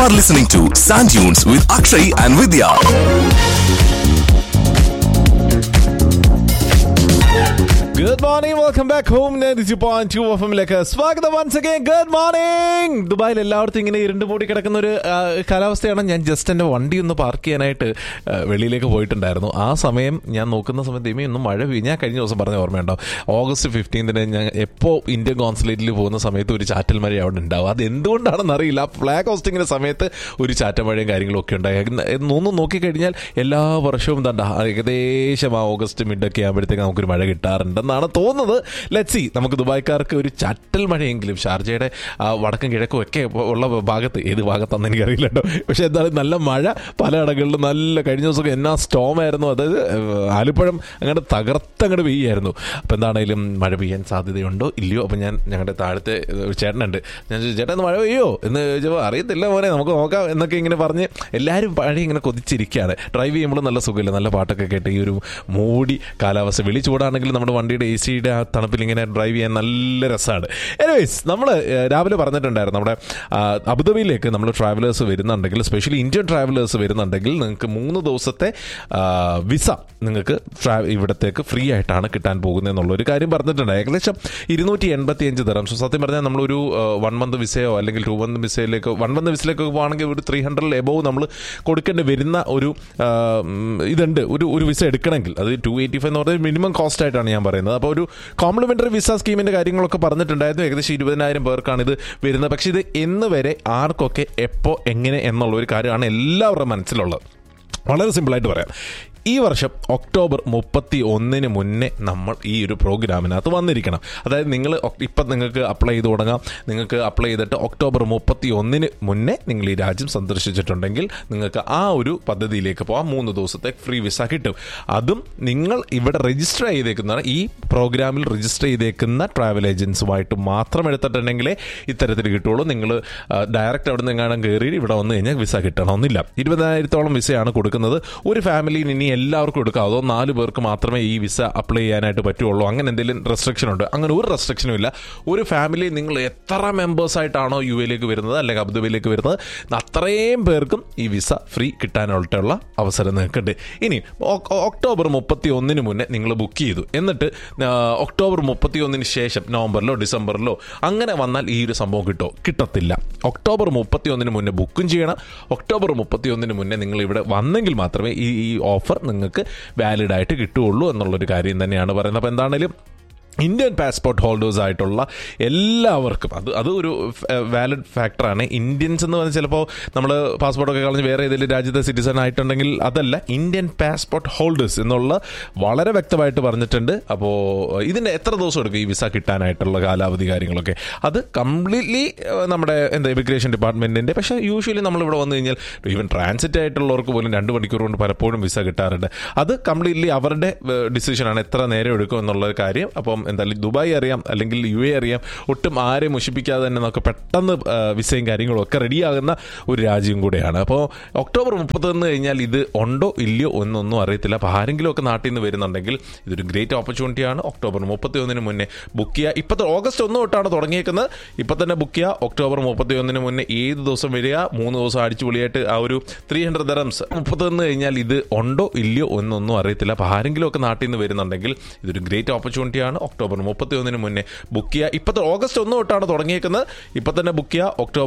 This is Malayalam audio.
are listening to Sand Dunes with Akshay and Vidya. Good morning welcome back home point two F എമ്മിലേക്ക് സ്വാഗതം വൺസ് അഗൈൻ ഗുഡ് മോർണിംഗ് ദുബായിൽ എല്ലായിടത്തും ഇങ്ങനെ ഇരുണ്ട് മൂടി കിടക്കുന്ന ഒരു ആ, കാലാവസ്ഥയാണ് ഞാൻ ജസ്റ്റ് എൻ്റെ വണ്ടി ഒന്ന് പാർക്ക് ചെയ്യാനായിട്ട് ആ, വെളിയിലേക്ക് പോയിട്ടുണ്ടായിരുന്നു ആ സമയം ഞാൻ നോക്കുന്ന സമയത്ത് ഇമി ഒന്നും മഴ പെയ്യും ഞാൻ കഴിഞ്ഞ ദിവസം പറഞ്ഞ ഓർമ്മയുണ്ടോ ഓഗസ്റ്റ് ഫിഫ്റ്റീൻത്തിന് ഞാൻ എപ്പോൾ ഇന്ത്യൻ കോൺസുലേറ്റിൽ പോകുന്ന സമയത്ത് ഒരു ചാറ്റൽ മഴ അവിടെ ഉണ്ടാവും അത് എന്തുകൊണ്ടാണെന്ന് അറിയില്ല ഫ്ലാഗ് ഹോസ്റ്റിങ്ങിന്റെ സമയത്ത് ഒരു ചാറ്റൽ മഴയും കാര്യങ്ങളും ഒക്കെ ഉണ്ടായി ഒന്ന് നോക്കിക്കഴിഞ്ഞാൽ എല്ലാ വർഷവും തണ്ട ഏകദേശം ആ ഓഗസ്റ്റ് മിഡൊക്കെ ആകുമ്പോഴത്തേക്ക് നമുക്കൊരു മഴ കിട്ടാറുണ്ടെന്നാണ് തോന്നുന്നത് ലെറ്റ്സി നമുക്ക് ദുബായ്ക്കാർക്ക് ഒരു ചാറ്റൽ മഴയെങ്കിലും ഷാർജയുടെ ആ, വടക്കും കിഴക്കും ഒക്കെ ഉള്ള ഭാഗത്ത് ഏത് ഭാഗത്താണെന്ന് എനിക്കറിയില്ല കേട്ടോ പക്ഷേ എന്തായാലും നല്ല മഴ പലയിടങ്ങളിലും നല്ല കഴിഞ്ഞ ദിവസമൊക്കെ എന്നാ സ്റ്റോം ആയിരുന്നു അതായത് ഏഹ്, ആലിപ്പഴം അങ്ങോട്ട് തകർത്തങ്ങോട്ട് പെയ്യായിരുന്നു അപ്പോൾ എന്താണെങ്കിലും മഴ പെയ്യാൻ സാധ്യതയുണ്ടോ ഇല്ലയോ അപ്പോൾ ഞാൻ ഞങ്ങളുടെ താഴത്തെ ഒരു ചേട്ടനുണ്ട് ഞാൻ ചോദിച്ചു ചേട്ടാ ഇന്ന് മഴ പെയ്യോ എന്ന് ചോദിച്ചപ്പോൾ അറിയത്തില്ല മോനെ നമുക്ക് നോക്കാം എന്നൊക്കെ ഇങ്ങനെ പറഞ്ഞ് എല്ലാവരും പഴയ ഇങ്ങനെ കൊതിച്ചിരിക്കുകയാണ് ഡ്രൈവ് ചെയ്യുമ്പോൾ നല്ല സുഖമില്ല നല്ല പാട്ടൊക്കെ കേട്ട് ഈ ഒരു മൂടി കാലാവസ്ഥ വെളി ചൂടാണെങ്കിൽ നമ്മുടെ വണ്ടിയുടെ എ സിയുടെ ആ തണുപ്പിൽ ഇങ്ങനെ ഡ്രൈവ് ചെയ്യാൻ നല്ല രസമാണ് എനിവേസ് നമ്മൾ രാവിലെ പറഞ്ഞിട്ടുണ്ടായിരുന്നു നമ്മുടെ ആ, അബുദാബിയിലേക്ക് നമ്മൾ ട്രാവലേഴ്സ് വരുന്നുണ്ടെങ്കിൽ സ്പെഷ്യലി ഇന്ത്യൻ ട്രാവലേഴ്സ് വരുന്നുണ്ടെങ്കിൽ നിങ്ങൾക്ക് മൂന്ന് ദിവസത്തെ ആ, വിസ നിങ്ങൾക്ക് ട്രാ ഇവിടത്തേക്ക് ഫ്രീ ആയിട്ടാണ് കിട്ടാൻ പോകുന്നത് എന്നുള്ള ഒരു കാര്യം പറഞ്ഞിട്ടുണ്ട് ഏകദേശം ഇരുന്നൂറ്റി എൺപത്തി അഞ്ച് തരം സോ സത്യം പറഞ്ഞാൽ നമ്മളൊരു വൺ മന്ത് വിസയോ അല്ലെങ്കിൽ ടു മന്ത് വിസയിലേക്ക് വൺ മന്ത് വിസയിലേക്ക് പോകുകയാണെങ്കിൽ ഒരു ത്രീ ഹൺഡ്രഡ് എബോവ് നമ്മൾ കൊടുക്കേണ്ടി വരുന്ന ഒരു ആ, ഉം, ഇതുണ്ട് ഒരു ഒരു വിസ എടുക്കണമെങ്കിൽ അത് ടു എയ്റ്റി ഫൈവ് എന്ന് പറഞ്ഞാൽ മിനിമം കോസ്റ്റ് ആയിട്ടാണ് ഞാൻ പറയുന്നത് അപ്പോൾ ഒരു കോംപ്ലിമെന്ററി വിസ സ്കീമിന്റെ കാര്യങ്ങളൊക്കെ പറഞ്ഞിട്ടുണ്ടായിരുന്നു ഏകദേശം ഇരുപതിനായിരം പേർക്കാണ് ഇത് വരുന്നത് പക്ഷേ ഇത് എന്ന് വരെ ആർക്കൊക്കെ എപ്പോൾ എങ്ങനെ എന്നുള്ള ഒരു കാര്യമാണ് എല്ലാവരുടെ മനസ്സിലുള്ളത് വളരെ സിമ്പിളായിട്ട് പറയാം ഈ വർഷം ഒക്ടോബർ മുപ്പത്തി ഒന്നിന് മുന്നേ നമ്മൾ ഈ ഒരു പ്രോഗ്രാമിനകത്ത് വന്നിരിക്കണം അതായത് നിങ്ങൾ ഇപ്പം നിങ്ങൾക്ക് അപ്ലൈ ചെയ്ത് തുടങ്ങാം നിങ്ങൾക്ക് അപ്ലൈ ചെയ്തിട്ട് ഒക്ടോബർ മുപ്പത്തി ഒന്നിന് മുന്നേ നിങ്ങൾ ഈ രാജ്യം സന്ദർശിച്ചിട്ടുണ്ടെങ്കിൽ നിങ്ങൾക്ക് ആ ഒരു പദ്ധതിയിലേക്ക് പോകാം മൂന്ന് ദിവസത്തെ ഫ്രീ വിസ കിട്ടും അതും നിങ്ങൾ ഇവിടെ രജിസ്റ്റർ ചെയ്തേക്കുന്ന ഈ പ്രോഗ്രാമിൽ രജിസ്റ്റർ ചെയ്തേക്കുന്ന ട്രാവൽ ഏജൻസുമായിട്ട് മാത്രം എടുത്തിട്ടുണ്ടെങ്കിലേ ഇത്തരത്തിൽ കിട്ടുള്ളൂ നിങ്ങൾ ഡയറക്റ്റ് അവിടെ നിന്ന് എങ്ങാനും കയറി ഇവിടെ വന്നു കഴിഞ്ഞാൽ വിസ കിട്ടണമെന്നില്ല ഇരുപതിനായിരത്തോളം വിസയാണ് കൊടുക്കുന്നത് ഒരു ഫാമിലിയിൽ ഇനി എല്ലാവർക്കും എടുക്കാം അതോ നാല് പേർക്ക് മാത്രമേ ഈ വിസ അപ്ലൈ ചെയ്യാനായിട്ട് പറ്റുള്ളൂ അങ്ങനെ എന്തെങ്കിലും റെസ്ട്രിക്ഷൻ ഉണ്ട് അങ്ങനെ ഒരു റെസ്ട്രിക്ഷനും ഇല്ല ഒരു ഫാമിലി നിങ്ങൾ എത്ര മെമ്പേഴ്സ് ആയിട്ടാണോ യു എയിലേക്ക് വരുന്നത് അല്ലെങ്കിൽ അബുദാബിയിലേക്ക് വരുന്നത് അത്രയും പേർക്കും ഈ വിസ ഫ്രീ കിട്ടാനായിട്ടുള്ള അവസരം നിൽക്കുന്നുണ്ട് ഇനി ഒ- ഒക്ടോബർ മുപ്പത്തി ഒന്നിന് മുന്നേ നിങ്ങൾ ബുക്ക് ചെയ്തു എന്നിട്ട് ആ, ഒക്ടോബർ മുപ്പത്തി ഒന്നിന് ശേഷം നവംബറിലോ ഡിസംബറിലോ അങ്ങനെ വന്നാൽ ഈ ഒരു സംഭവം കിട്ടോ കിട്ടത്തില്ല ഒക്ടോബർ മുപ്പത്തി ഒന്നിന് മുന്നേ ബുക്കും ചെയ്യണം ഒക്ടോബർ മുപ്പത്തി ഒന്നിന് മുന്നേ നിങ്ങൾ ഇവിടെ വന്നെങ്കിൽ മാത്രമേ ഈ ഈ ഓഫർ നിങ്ങൾക്ക് വാലിഡ് ആയിട്ട് കിട്ടുകയുള്ളൂ എന്നുള്ളൊരു കാര്യം തന്നെയാണ് പറയുന്നത് അപ്പോൾ എന്താണെങ്കിലും ഇന്ത്യൻ പാസ്പോർട്ട് ഹോൾഡേഴ്സ് ആയിട്ടുള്ള എല്ലാവർക്കും അത് അത് ഒരു വാലിഡ് ഫാക്ടറാണ് ഇന്ത്യൻസ് എന്ന് പറഞ്ഞാൽ ചിലപ്പോൾ നമ്മൾ പാസ്പോർട്ടൊക്കെ കളഞ്ഞ് വേറെ ഏതെങ്കിലും രാജ്യത്തെ സിറ്റിസൺ ആയിട്ടുണ്ടെങ്കിൽ അതല്ല ഇന്ത്യൻ പാസ്പോർട്ട് ഹോൾഡേഴ്സ് എന്നുള്ള വളരെ വ്യക്തമായിട്ട് പറഞ്ഞിട്ടുണ്ട് അപ്പോൾ ഇതിൻ്റെ എത്ര ദിവസം എടുക്കും ഈ വിസ കിട്ടാനായിട്ടുള്ള കാലാവധി കാര്യങ്ങളൊക്കെ അത് കംപ്ലീറ്റ്ലി നമ്മുടെ എന്താ ഇമിഗ്രേഷൻ ഡിപ്പാർട്ട്മെൻറ്റിൻ്റെ പക്ഷേ യൂഷ്വലി നമ്മൾ ഇവിടെ വന്നു കഴിഞ്ഞാൽ ഈവൻ ട്രാൻസിറ്റ് ആയിട്ടുള്ളവർക്ക് പോലും രണ്ട് മണിക്കൂർ കൊണ്ട് പലപ്പോഴും വിസ കിട്ടാറുണ്ട് അത് കംപ്ലീറ്റ്ലി അവരുടെ ഡിസിഷനാണ് എത്ര നേരം എടുക്കും എന്നുള്ള കാര്യം അപ്പം എന്തായാലും ദുബായ് അറിയാം അല്ലെങ്കിൽ യു എ അറിയാം ഒട്ടും ആരെയും മുഷിപ്പിക്കാതെ തന്നെ നമുക്ക് പെട്ടെന്ന് ആ, വിസയും കാര്യങ്ങളും ഒക്കെ റെഡിയാകുന്ന ഒരു രാജ്യം കൂടെയാണ് അപ്പോൾ ഒക്ടോബർ മുപ്പത്തൊന്ന് കഴിഞ്ഞാൽ ഇത് ഉണ്ടോ ഇല്ലയോ എന്നൊന്നും അറിയത്തില്ല അപ്പോൾ ആരെങ്കിലും ഒക്കെ നാട്ടിൽ നിന്ന് വരുന്നുണ്ടെങ്കിൽ ഇതൊരു ഗ്രേറ്റ് ഓപ്പർച്യൂണിറ്റിയാണ് ഒക്ടോബർ മുപ്പത്തി ഒന്നിന് മുന്നേ ബുക്ക് ചെയ്യുക ഇപ്പോഴത്തെ ഓഗസ്റ്റ് ഒന്ന് തൊട്ടാണ് തുടങ്ങിയേക്കുന്നത് ഇപ്പം തന്നെ ബുക്ക് ചെയ്യുക ഒക്ടോബർ മുപ്പത്തി ഒന്നിന് മുന്നേ ഏത് ദിവസം വരിക മൂന്ന് ദിവസം അടിച്ചുപൊളിയായിട്ട് ആ ഒരു ത്രീ ഹൺഡ്രഡ് ദറംസ് മുപ്പത്തൊന്ന് കഴിഞ്ഞാൽ ഇത് ഉണ്ടോ ഇല്ലയോ എന്നൊന്നും അറിയത്തില്ല അപ്പോൾ ആരെങ്കിലും ഒക്കെ നാട്ടിൽ നിന്ന് വരുന്നുണ്ടെങ്കിൽ ഇതൊരു ഗ്രേറ്റ് ഓപ്പർച്യൂണിറ്റിയാണ് ഒക്ടോബർ മുപ്പത്തി ഒന്നിന് മുന്നേ ബുക്ക് ചെയ്യുക ഇപ്പോഴത്തെ ഓഗസ്റ്റ് ഒന്ന് തൊട്ടാണ് തുടങ്ങിയേക്കുന്നത് ഇപ്പം തന്നെ ബുക്ക് ചെയ്യുക ഒക്ടോബർ